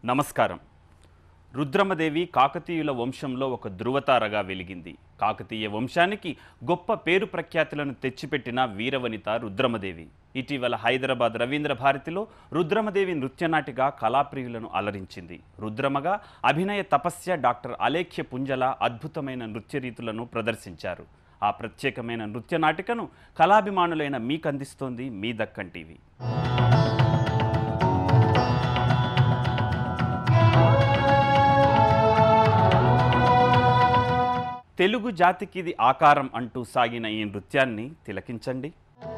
నమస్కారం రుద్రమదేవి కాకతీయుల వంశంలో ఒక ధృవతారగా వెలిగింది కాకతీయ వంశానికి గొప్ప పేరు ప్రఖ్యాతులను తెచ్చిపెట్టిన వీరవనిత రుద్రమదేవి ఇటీవల హైదరాబాద్ రవీంద్ర భారతిలో రుద్రమదేవి నృత్యనాటిగా కళాప్రియులను అలరించింది రుద్రమగా అభినయ తపస్య డాక్టర్ అలేఖ్య పుంజల అద్భుతమైన నృత్య రీతులను ప్రదర్శించారు ఆ ప్రత్యేకమైన నృత్యనాటికను కళాభిమానులైన మీకు అందిస్తోంది మీ దక్కన్ టీవీ తెలుగు జాతికిది ఆకారం అంటూ సాగిన ఈ నృత్యాన్ని తిలకించండి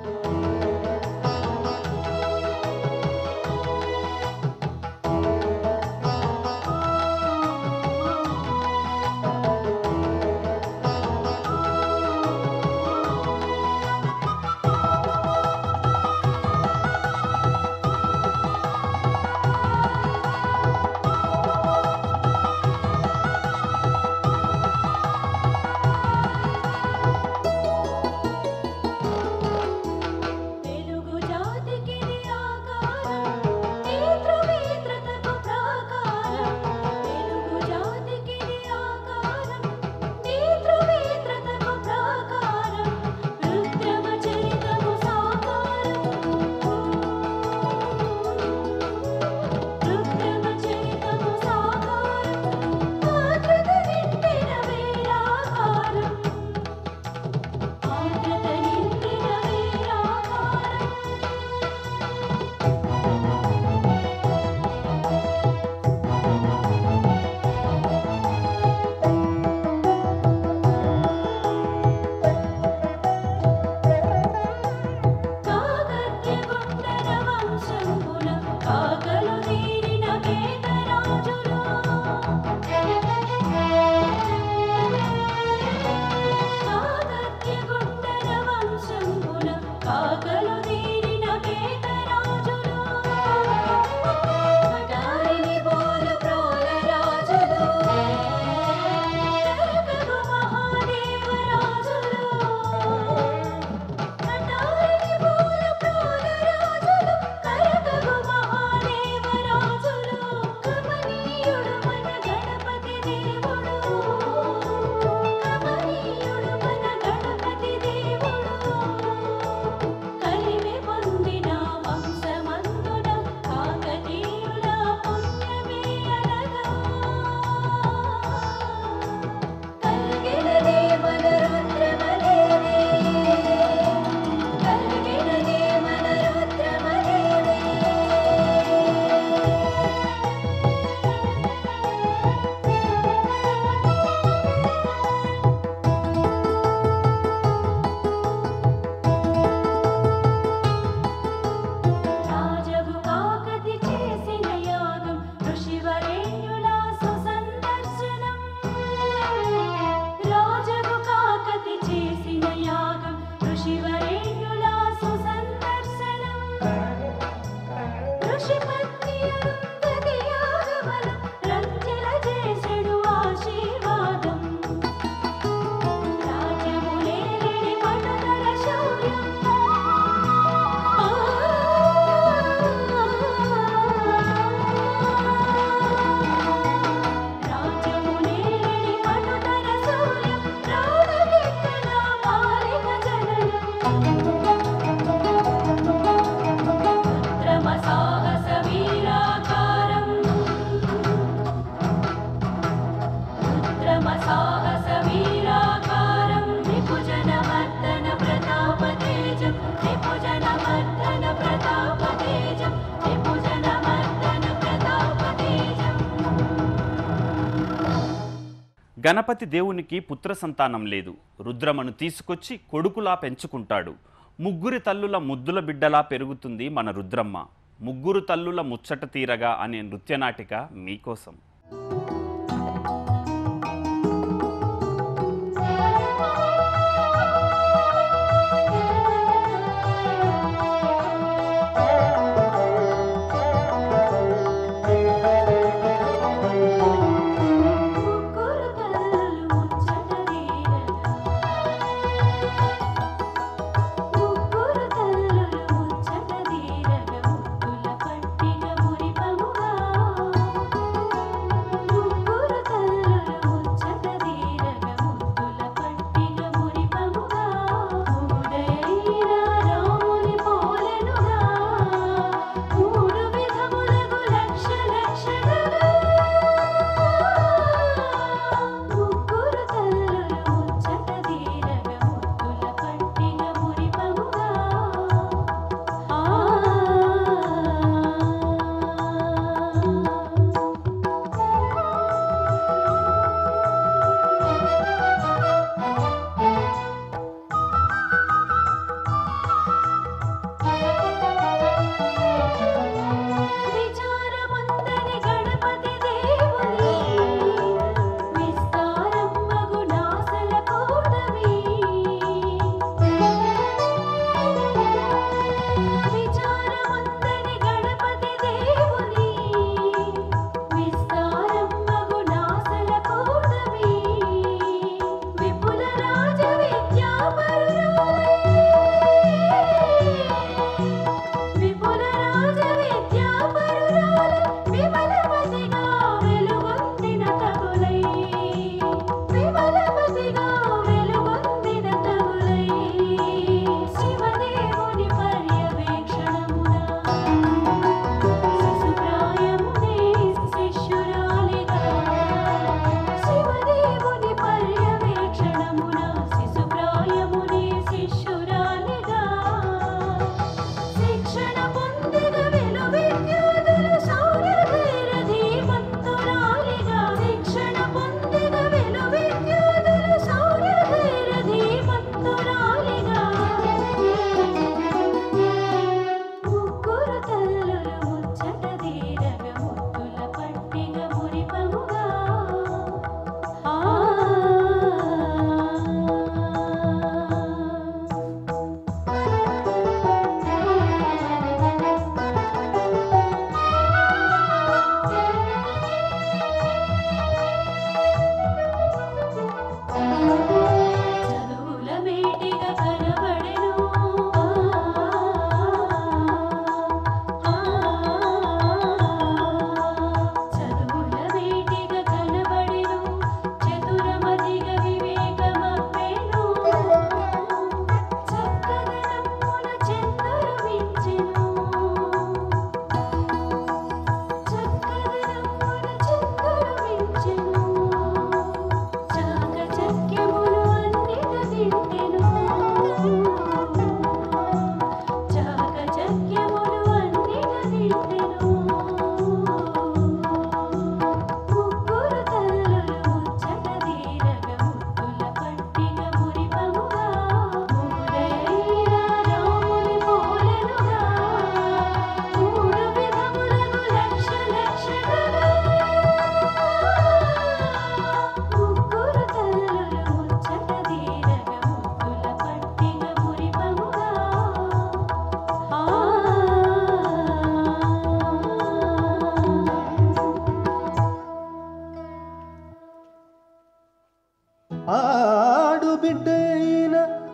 తెలుగు జాతికి ఆకారం నేత్రవేత్రతకు ప్రాకారం తెలుగు జాతికి ఆకారం నేత్రవేత్రతకు ప్రాకారం రుద్రమ చరితము సాకారం రుద్రమ చరితము సాకారం ఆకృత నిండిన వేళాకారం ఆకృత నిండిన వేళాకారం కాకత్యగుండన వంశంబున కాకలు తీరిన కేతరాజులు కాకత్యగుండన వంశంబున కాకలు తీరిన కేతరాజులు కటారిని బోలు ప్రోలరాజులు కరకగు మహాదేవరాజులు కటారిని బోలు ప్రోలరాజులు కరకగు మహాదేవరాజులు కమనీయుడు మన గణపతి దేవుడు కమనీయుడు మన గణపతి దేవుడు కలిమి పొందిన వంశమందున కాకతీయుల పుణ్యమే అనగా కలిగినదే మన రుద్రమదేవి కలిగినదే మన రుద్రమదేవి రాజగు కాకతి చేసిన యాగం ఋషివరేణ్యుల సుసందర్శనం రాజగు కాకతి చేసిన యాగం ఋషివరేణ్యుల సుసందర్శనం ఋషిపత్ని అరుంధతి యాగబలం రంజల చేసెడు ఆశీర్వాదం రాజములేలిడి పటుదల శౌర్యం రాజమునేలిడి పటుదల శౌర్యం రావణగిట్టన మాలిక పుత్రమ సాహస వీరాకారం పుత్రమ సాహస వీరాకారం రిపుజనమర్దన ప్రతాపతేజం రిపుజనమర్దన ప్రతాపతేజం రిపుజనమర్దన ప్రతాపతేజం గణపతి దేవునికి పుత్ర సంతానం లేదు రుద్రమను తీసుకొచ్చి కొడుకులా పెంచుకుంటాడు ముగ్గురి తల్లుల ముద్దుల బిడ్డలా పెరుగుతుంది మన రుద్రమ్మ ముగ్గురు తల్లుల ముచ్చట తీరగా అనే నృత్యనాటిక మీకోసం ముగ్గురు తల్లులు ముచ్చట తీరగా ముగ్గురు తల్లులు ముచ్చట తీరగా ముద్దుల పట్టిన మురిపముగా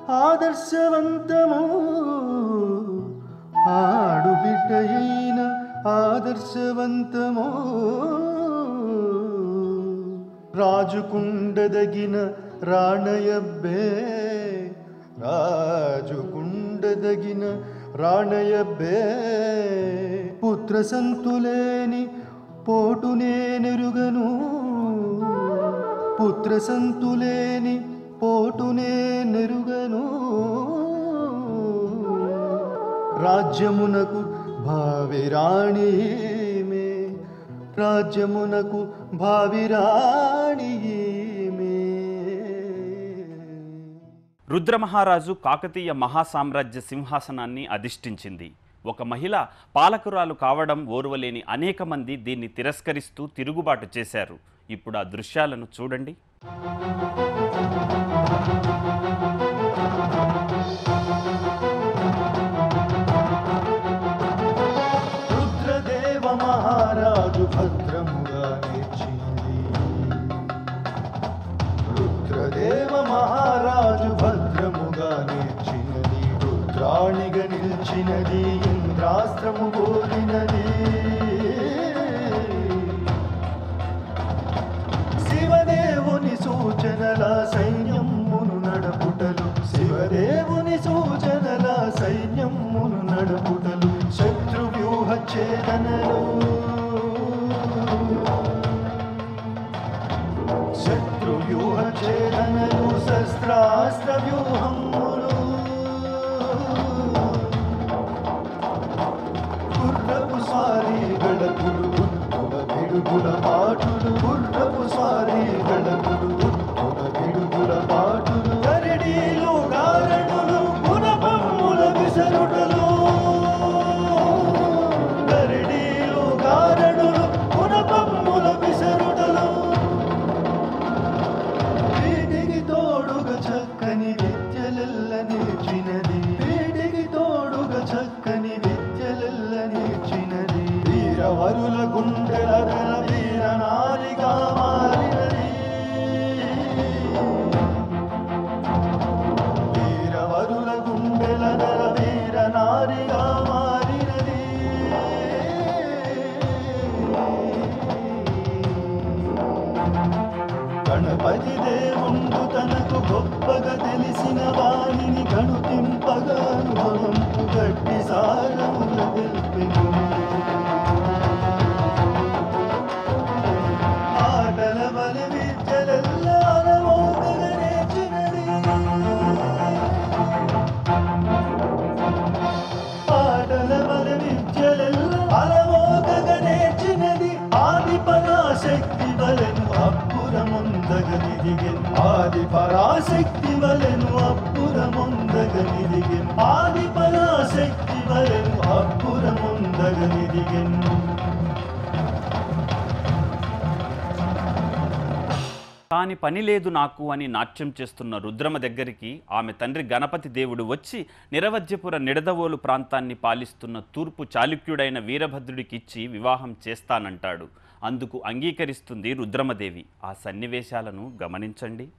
ఆదర్శవంతము ఆడుబిడ్డయైన ఆదర్శవంతము రాజుకుండదగిన రాణయబ్బే రాజుకుండదగిన రాణయబ్బే పుత్ర సంతులేని పోటునే నెరుగను పుత్ర సంతులేని పోటునే నెరుగను రాజ్యమునకు భావిరాణి ఈమె రాజ్యమునకు భావిరాణి ఈమె. రుద్రమహారాజు కాకతీయ మహాసామ్రాజ్య సింహాసనాన్ని అధిష్ఠించింది ఒక మహిళ పాలకురాలు కావడం ఓర్వలేని అనేక మంది దీన్ని తిరస్కరిస్తూ తిరుగుబాటు చేశారు ఇప్పుడు ఆ దృశ్యాలను చూడండి రుద్రదేవ మహారాజు భద్రముగా నేర్చింది రుద్రదేవ మహారాజు భద్రముగా నేర్చినది రుద్రాణిగా నిలిచినది ఇంద్రాస్త్రము పోలినది శివదేవుని సూచనల సైన్యమును నడపుటలు శివదేవుని సూచనల సైన్యమును నడపుటలు శత్రు వ్యూహ ఛేదనలు శత్రు వ్యూహ ఛేదనలు శస్త్రాస్త్ర వ్యూహములు గుర్రపు స్వారీ గడపులు ఉత్తుల పిడుగుల పాటులు గుర్రపు స్వారీ గడపులు ఉత్తుల పిడుగుల పాటులు గరిడీలు గారడులు గుణపమ్ముల విసరుటలు గరిడీలు గారడులు గుణపమ్ముల విసరుటలు వీటికి తోడుగా చక్కని విద్యలెల్ల నేర్చినది వీటికి తోడుగా చక్కని విద్యలెల్ల నేర్చినది వీరవరుల గుండెల గల వీరనారిగా మారినది వీరవరుల గుండెల గల వీరనారిగా మారినది గణపతి దేవుండు తనకు గొప్పగా తెలిసిన వాణిని గణుతింపగా అనుభవంపు గట్టి సారముల తెల్పెను ఆటల బలి విద్యలెల్లా అలవోకగా నేర్చినది పాటల బల విద్యలెల్ల అలవోకగా నేర్చినది ఆది పరాశక్తి వలెను అప్పురముందగనిదిగెన్ ఆది పరాశక్తి వలెను అప్పురముందగనిదిగెన్ ఆది పరాశక్తి వలెను అప్పురముందగనిదిగెన్ కాని పని లేదు నాకు అని నాట్యం చేస్తున్న రుద్రమ దగ్గరికి ఆమె తండ్రి గణపతి దేవుడు వచ్చి నిరవధ్యపుర నిడదవోలు ప్రాంతాన్ని పాలిస్తున్న తూర్పు చాళుక్యుడైన వీరభద్రుడికిచ్చి వివాహం చేస్తానంటాడు అందుకు అంగీకరిస్తుంది రుద్రమదేవి ఆ సన్నివేశాలను గమనించండి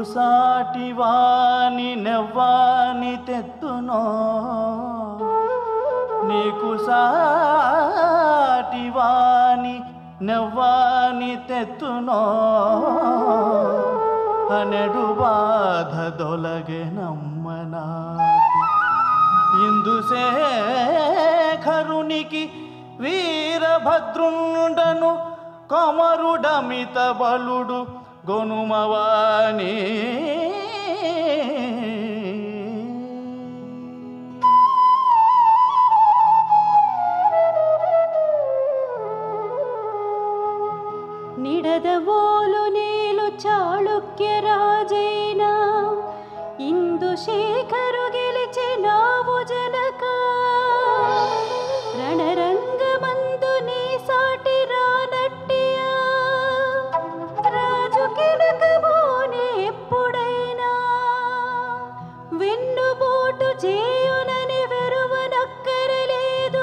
సాటి వాని నెవ్వాని తెత్తునో నీకు సాటి వాని నెవ్వాని తెత్తునో అనడు బాధ దొలగే నమ్మనాకు ఇందుశేఖరునికి వీరభద్రుండను కొమరుడమిత బలుడు గొనుమవాణి నిడదవోలు నీలు చాళుక్య రాజైన ఇందు శేఖరు గెలిచినావు జనక రణరంగమందు నీ సాటి రానట్టియా రాజు కెనకబోనే ఎప్పుడైనా వెన్నుబోటు చేయునని వెరువనక్కరలేదు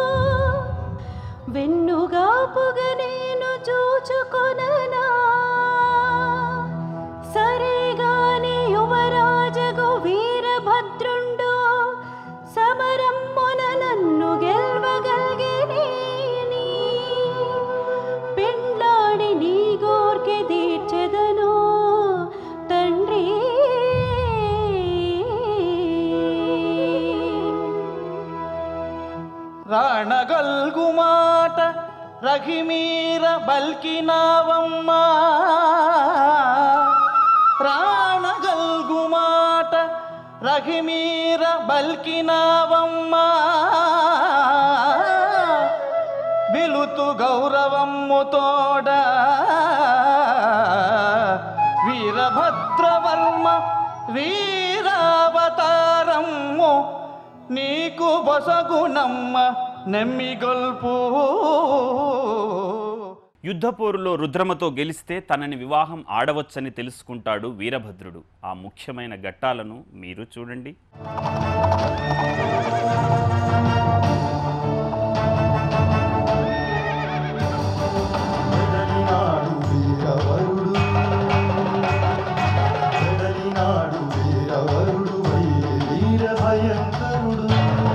వెన్నుగాపుగ నేను చూచుకొననా సరిగాని యువరాజగు వీరభద్రుండు సమరమ్మున నన్ను గెల్వగలిగేని పెండ్లాడి నీ గోర్కె తీర్చెదను తండ్రి రాణగల్గు మాట రహిమీర బల్కినావమ్మా రాణగల్గు మాట రహిమీర బల్కినావమ్మా బిలుతు గౌరవమ్ము తోడ వీరభద్రవర్మ వీరావతారమ్ము నీకు బొసగునమ్మ నెమ్మిగొల్పు యుద్ధపోరులో రుద్రమతో గెలిస్తే తనని వివాహం ఆడవచ్చని తెలుసుకుంటాడు వీరభద్రుడు ఆ ముఖ్యమైన ఘట్టాలను మీరు చూడండి వెడలినాడు వీరవరుడు వెడలినాడు వీరవరుడు వీర భయంకరుడు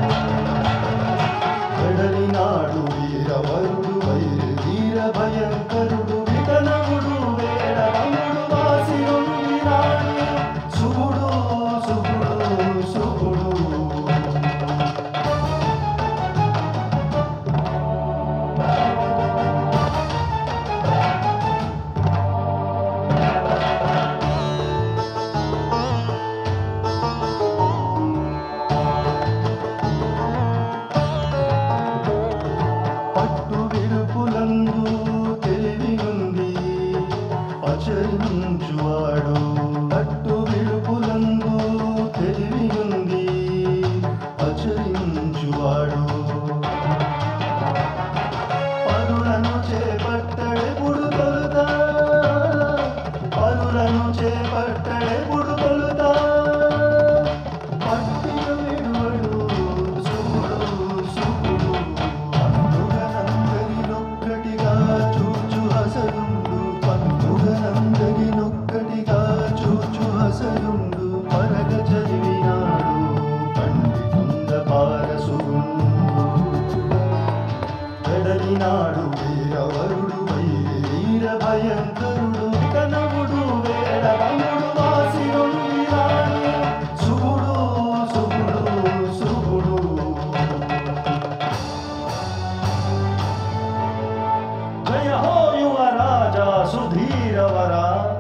వెడలినాడు వీరవరుడు వీర భయంకరుడు వికనముడు వేడరముడు వాసి ఉండినాడు శుభుడు శుభుడు శుభుడు పట్టు విరుపులందు తెలివి ఉంది అచరించువాడు పట్టు విరుపులందు తెలివి ఉంది అచరించువాడు పరులను చేపట్టడెప్పుడు తొలుతా పరులను చేపట్టడెప్పుడు తొలుతా పట్టిన విడువడు శుభుడు శుభుడు పండుగనందరినొక్కటిగా చూచు హసరుండు పండుగనందరినొక్కటిగా చూచు హసరుండు పరగ చదివినాడు పండితుంద పారసుండు వెడలినాడు వీరవరుడు వీర భయంకరుడు కనవుడు వేడవముడు వాసి నుండినాడు శుభుడు శుభుడు శుభుడు జయ హో యువరాజా సుధీరవర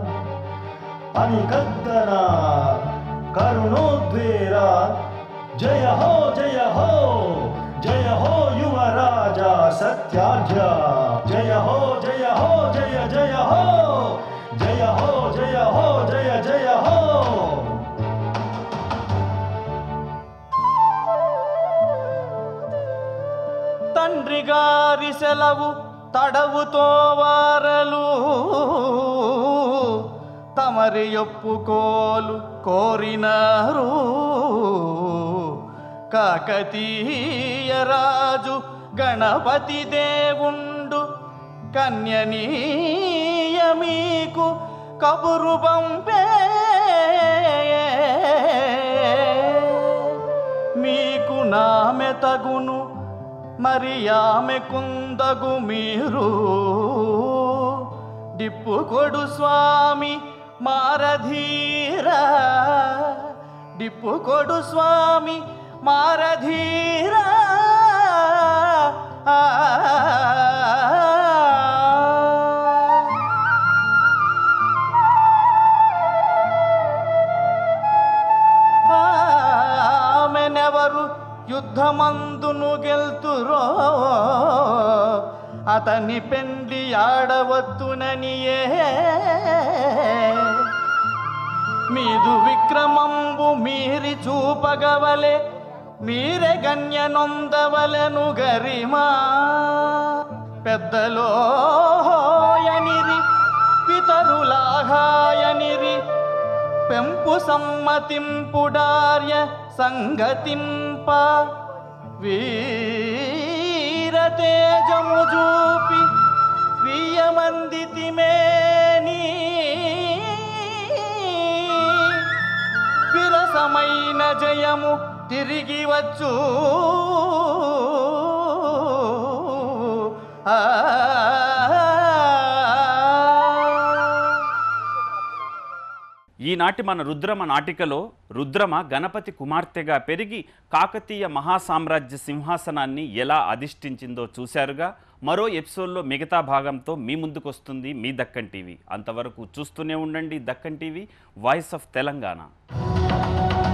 అనికద్దన కరుణోద్వేర జయ హో జయ హో జయ హో యువరాజా సత్యాఢ్య జయ హో జయ హో జయ జయ హో జయ హో జయ హో జయ జయ హో తండ్రి గారి సెలవు తడవుతో వారలు తమరి ఒప్పుకోలు కోరినారు కాకతీయ రాజు గణపతి దేవుండు కన్యనీయ మీకు కబురు పంపే నామె తగును మరి ఆమె కుందగు మీరు డిప్పు కొడు స్వామి మారధీరా డిప్పు కొడు స్వామి మారధీరా ఆ ఆమెనెవరు యుద్ధమందును గెల్తురో అతని పెండ్లి ఆడవత్తుననియే మీదు విక్రమంబు మీరి చూపగవలే మీరే గణ్య నొందవలెను గరిమా పెద్దలోయనిరి పితరులాగాయనిరి పెంపు సమ్మతింపుడార్య సంగతింప వీరతేజము చూపి ప్రియమందితిమేని విరసమైన జయము తిరిగి వచ్చు ఆ ఈనాటి మన రుద్రమ నాటికలో రుద్రమ గణపతి కుమార్తెగా పెరిగి కాకతీయ మహాసామ్రాజ్య సింహాసనాన్ని ఎలా అధిష్ఠించిందో చూశారుగా మరో ఎపిసోడ్లో మిగతా భాగంతో మీ ముందుకు వస్తుంది మీ దక్కన్ టీవీ అంతవరకు చూస్తూనే ఉండండి Deccan TV voice of Telangana